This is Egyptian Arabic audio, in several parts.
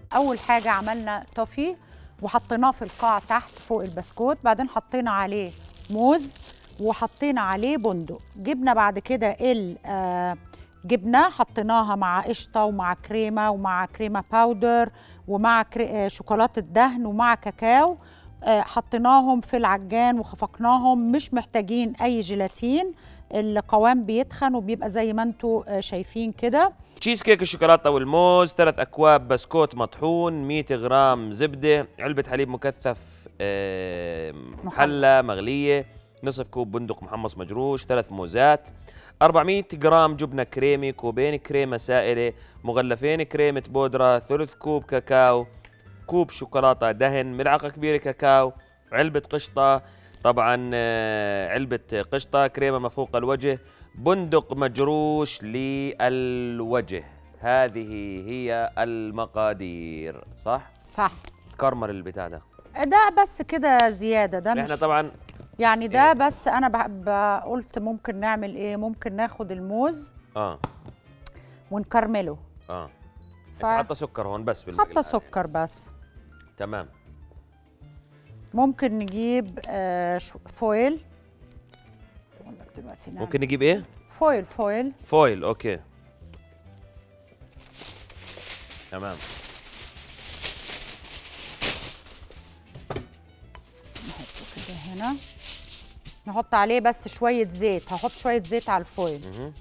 اول حاجه عملنا توفي وحطيناه في القاع تحت فوق البسكوت بعدين حطينا عليه موز وحطينا عليه بندق جبنا بعد كده الجبنه حطيناها مع قشطه ومع كريمه ومع كريمه باودر ومع كري... آه، شوكولاته دهن ومع كاكاو آه، حطيناهم في العجان وخفقناهم مش محتاجين اي جيلاتين القوام بيتخن وبيبقى زي ما انتم شايفين كده تشيز كيك الشوكولاته والموز ثلاث اكواب بسكوت مطحون 100 غرام زبده علبه حليب مكثف آه، محلى مغليه نصف كوب بندق محمص مجروش ثلاث موزات 400 جرام جبنه كريمي كوبين كريمه سائله مغلفين كريمه بودره ثلث كوب كاكاو كوب شوكولاته دهن ملعقه كبيره كاكاو علبه قشطه طبعا آه، علبه قشطه كريمه مفوق الوجه بندق مجروش للوجه هذه هي المقادير صح صح كرمل البتاع ده ده بس كده زياده ده احنا مش طبعا يعني ده إيه؟ بس انا ب- ب- قلت ممكن نعمل ايه ممكن ناخد الموز اه ونكرمله اه ف- حاطه سكر هون بس بالمقلة. حتى سكر بس تمام ممكن نجيب آه شو- فويل أقول لك دلوقتي نعمل. ممكن نجيب ايه فويل فويل فويل اوكي تمام نحطه كده هنا نحط عليه بس شويه زيت هحط شويه زيت على الفويل مهم.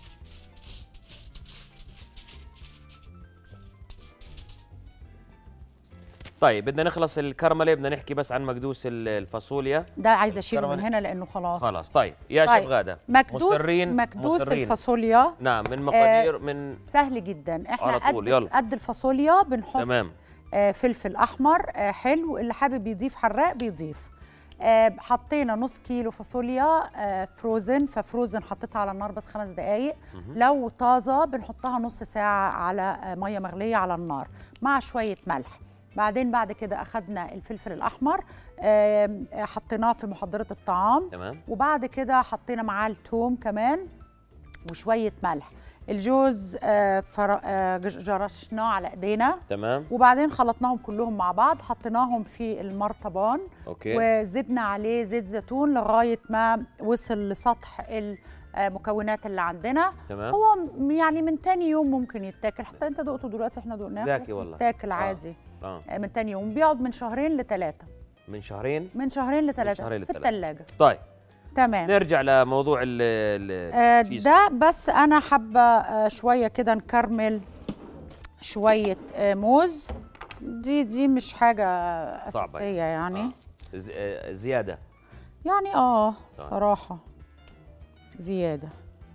طيب بدنا نخلص الكرمله بدنا نحكي بس عن مكدوس ال- الفاصوليا ده عايزه اشيله من الكرملة. هنا لانه خلاص خلاص طيب يا طيب، شيف غاده مكدوس مصرين مكدوس مصرين. الفاصوليا نعم من مقادير آه، من سهل جدا احنا على طول، قد يلا. قد الفاصوليا بنحط تمام آه، فلفل احمر آه، حلو اللي حابب يضيف حراق بيضيف آه، حطينا نص كيلو فاصوليا آه، فروزن ففروزن حطيتها على النار بس خمس دقايق لو طازه بنحطها نص ساعه على آه، ميه مغليه على النار مع شويه ملح بعدين بعد كده اخدنا الفلفل الاحمر آم، آه، حطيناه في محضره الطعام تمام وبعد كده حطينا معاه الثوم كمان وشويه ملح الجوز آه، فر- آه، ج- جرشناه على ايدينا تمام وبعدين خلطناهم كلهم مع بعض حطيناهم في المرطبان اوكي وزدنا عليه زيت زيتون لغايه ما وصل لسطح المكونات اللي عندنا تمام هو م- يعني من تاني يوم ممكن يتاكل حتى انت دقته دلوقتي احنا دقناه ذكي بس والله. يتاكل آه. عادي اه آه، من تاني يوم بيقعد من شهرين لثلاثه من شهرين من شهرين لثلاثه شهرين في لثلاثة. الثلاجه طيب تمام نرجع لموضوع ال ال آه، التشيز. ده بس انا حابه آه، شويه كده نكرمل شويه آه، موز دي دي مش حاجه صعبة اساسيه يعني آه. ز- آه، زياده يعني اه طيب. صراحه زياده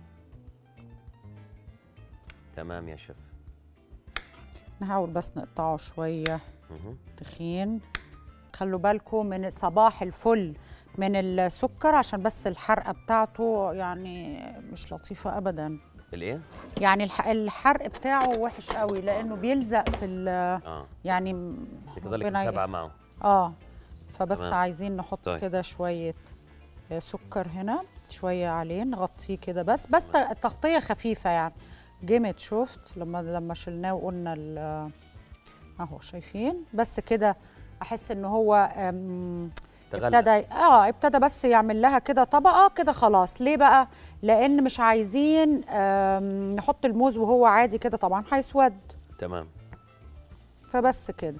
تمام يا شيف نحاول بس نقطعه شويه مهم. تخين خلوا بالكم من صباح الفل من السكر عشان بس الحرقه بتاعته يعني مش لطيفه ابدا الايه يعني الح- الحرق بتاعه وحش قوي لانه بيلزق في ال- اه يعني م- بتضلك ربنا ي- متابعه معه اه فبس تمام. تمام. عايزين نحط طيب. كده شويه آه، سكر هنا شويه عليه نغطيه كده بس بس ت- التغطيه خفيفه يعني جمد شفت لما لما شلناه وقلنا ال- اهو شايفين بس كده احس ان هو آم، تغلف. ابتدى اه ابتدى بس يعمل لها كده طبقه كده خلاص ليه بقى لان مش عايزين آم، نحط الموز وهو عادي كده طبعا هيسود تمام فبس كده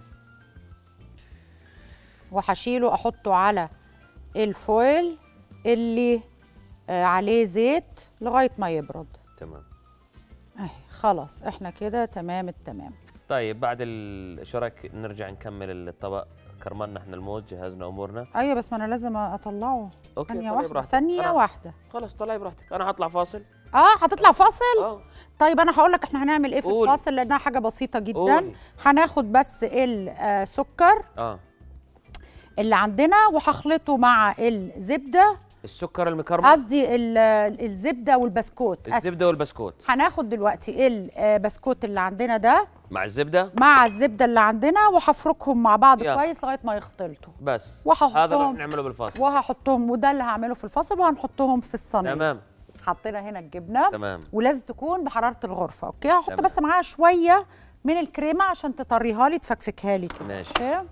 وهشيله احطه على الفويل اللي آه، عليه زيت لغايه ما يبرد تمام اهي خلاص احنا كده تمام التمام طيب بعد ال- شو رايك نرجع نكمل الطبق كرملنا احنا الموز جهزنا امورنا ايوه بس ما انا لازم اطلعه اوكي ثانيه طلعي واحده براحتك. ثانيه أنا- واحده خلص طلعي براحتك انا هطلع فاصل اه هتطلع فاصل اه طيب انا هقول لك احنا هنعمل ايه في قولي. الفاصل لانها حاجه بسيطه جدا قولي. هناخد بس السكر اه اللي عندنا وهخلطه مع الزبده السكر المكرمل قصدي ال- الزبده والبسكوت أسف. الزبده والبسكوت هناخد دلوقتي البسكوت اللي عندنا ده مع الزبده مع الزبده اللي عندنا وهفركهم مع بعض يلا. كويس لغايه ما يختلطوا بس وهحطهم- هذا اللي نعمله بالفاصل وهحطهم وده اللي هعمله في الفصل وهنحطهم في الصينيه تمام حطينا هنا الجبنه تمام ولازم تكون بحراره الغرفه اوكي هحط تمام. بس معاها شويه من الكريمه عشان تطريها لي تفكفكها لي كده ماشي. أوكي.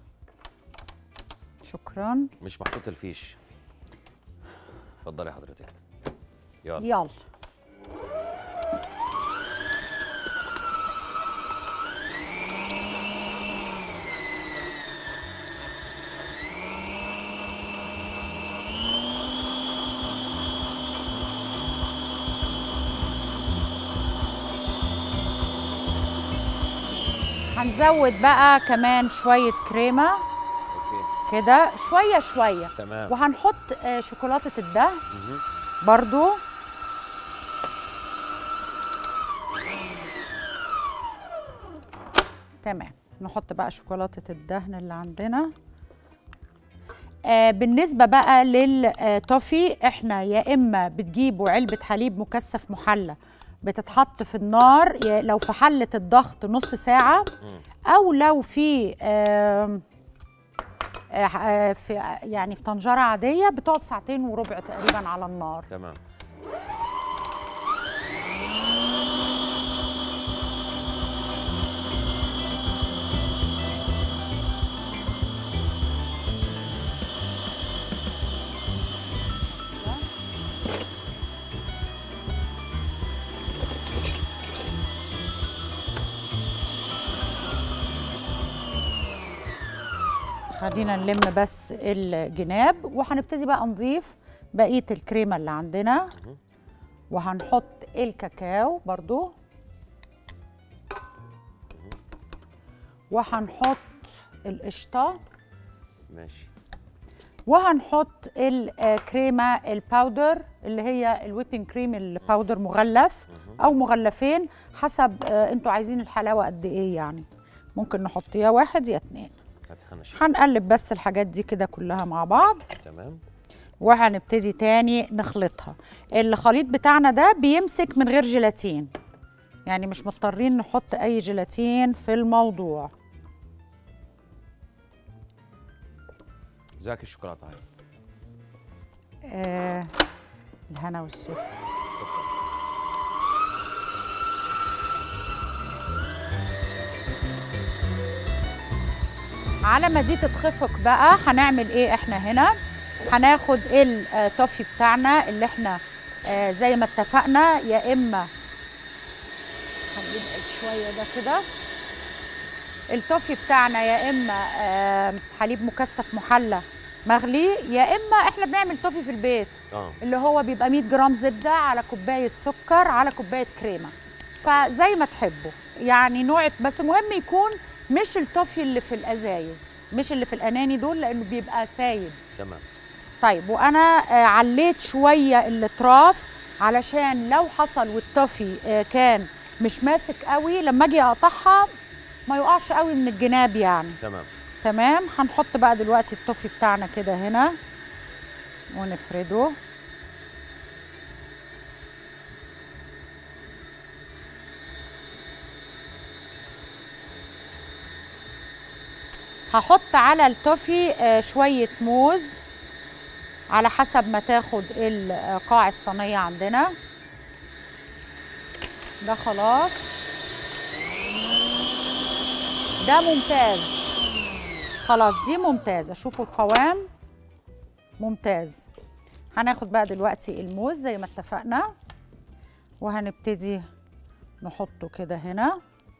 شكرا مش محطوط الفيش اتفضلي حضرتك يلا يلا هنزود بقى كمان شوية كريمة اوكي كده شوية شوية تمام وهنحط آه، شوكولاتة الدهن مهم. برضو تمام نحط بقى شوكولاتة الدهن اللي عندنا آه بالنسبة بقى للتوفي احنا يا اما بتجيبوا علبة حليب مكثف محلى بتتحط في النار يا- لو في حلة الضغط نص ساعة او لو في آم، آه، آه، في يعني في طنجرة عادية بتقعد ساعتين وربع تقريبا على النار تمام خلينا نلم بس الجناب وهنبتدي بقى نضيف بقية الكريمة اللي عندنا وهنحط الكاكاو برضو وهنحط القشطة ماشي وهنحط الكريمة الباودر اللي هي الويبنج كريم الباودر مغلف او مغلفين حسب آه، انتوا عايزين الحلاوة قد ايه يعني ممكن نحط يا واحد يا اتنين هاتي خنش هنقلب بس الحاجات دي كده كلها مع بعض تمام وهنبتدي تاني نخلطها الخليط بتاعنا ده بيمسك من غير جيلاتين يعني مش مضطرين نحط اي جيلاتين في الموضوع ذاك الشوكولاته هاي آه الهنا والشفا على ما دي تتخفق بقى هنعمل ايه احنا هنا هناخد التوفي بتاعنا اللي احنا آه زي ما اتفقنا يا اما خليه يبعد شويه ده كده التوفي بتاعنا يا اما آه حليب مكثف محلى مغلي يا اما احنا بنعمل توفي في البيت اه اللي هو بيبقى 100 جرام زبده على كوبايه سكر على كوبايه كريمه فزي ما تحبوا يعني نوع بس مهم يكون مش التوفي اللي في الازايز مش اللي في الاناني دول لانه بيبقى سايب تمام طيب وانا آه، عليت شويه الاطراف علشان لو حصل والتوفي آه، كان مش ماسك قوي لما اجي اقطعها ما يقعش قوي من الجناب يعني تمام تمام هنحط بقى دلوقتي التوفي بتاعنا كده هنا ونفرده هحط على التوفي آه، شوية موز على حسب ما تاخد ال- آه، قاع الصينية عندنا ده خلاص ده ممتاز خلاص دي ممتازة شوفوا القوام ممتاز هناخد بقى دلوقتي الموز زي ما اتفقنا وهنبتدي نحطه كده هنا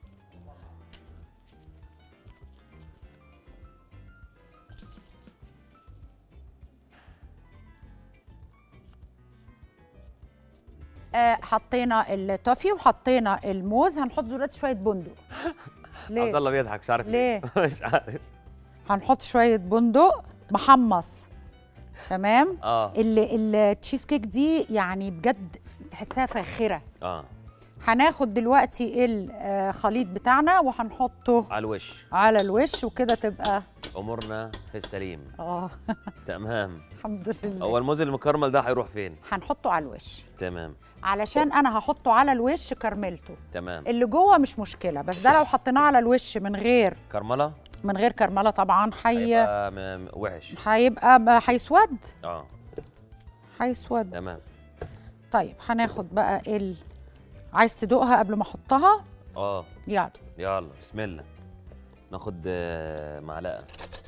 آه حطينا التوفي وحطينا الموز هنحط دلوقتي شويه بندق عبد ليه الله بيضحك مش عارف ليه؟ مش عارف هنحط شويه بندق محمص تمام اه ال- التشيز كيك دي يعني بجد تحسها فاخره اه هناخد دلوقتي الخليط بتاعنا وهنحطه على الوش على الوش وكده تبقى امورنا في السليم اه تمام الحمد لله هو الموز المكرمل ده هيروح فين هنحطه على الوش تمام علشان انا هحطه على الوش كرملته تمام اللي جوه مش مشكله بس ده لو حطيناه على الوش من غير كرمله من غير كرمله طبعا حي هيبقى م- م- وحش هيبقى ب- هيسود اه هيسود تمام طيب هناخد بقى ال عايز تدوقها قبل ما احطها اه يلا يلا بسم الله ناخد آه، معلقه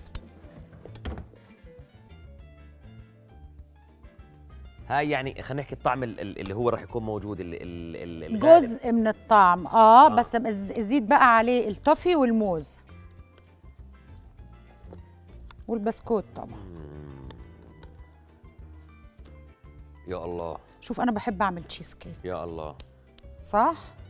هاي يعني خلينا نحكي الطعم ال- ال- اللي هو راح يكون موجود ال- ال- ال- الغالب. جزء من الطعم اه, آه. بس مز- زيد بقى عليه التوفي والموز والبسكوت طبعا يا الله شوف انا بحب اعمل تشيز كيك يا الله صح